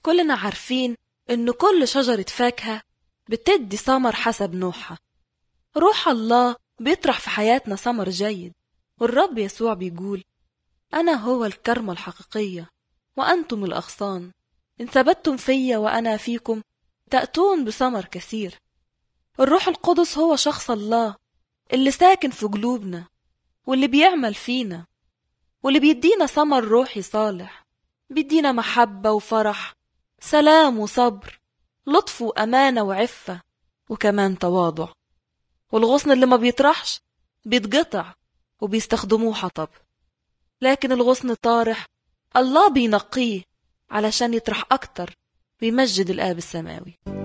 كلنا عارفين إن كل شجرة فاكهة بتدي ثمر حسب نوعها روح الله بيطرح في حياتنا ثمر جيد والرب يسوع بيقول أنا هو الكرمة الحقيقية وأنتم الأغصان إن ثبتتم في وأنا فيكم تأتون بثمر كثير الروح القدس هو شخص الله اللي ساكن في قلوبنا واللي بيعمل فينا واللي بيدينا ثمر روحي صالح بيدينا محبة وفرح سلام وصبر لطف وأمانة وعفة وكمان تواضع والغصن اللي ما بيطرحش بيتقطع وبيستخدموه حطب لكن الغصن طارح الله بينقيه علشان يطرح أكتر بيمجد الآب السماوي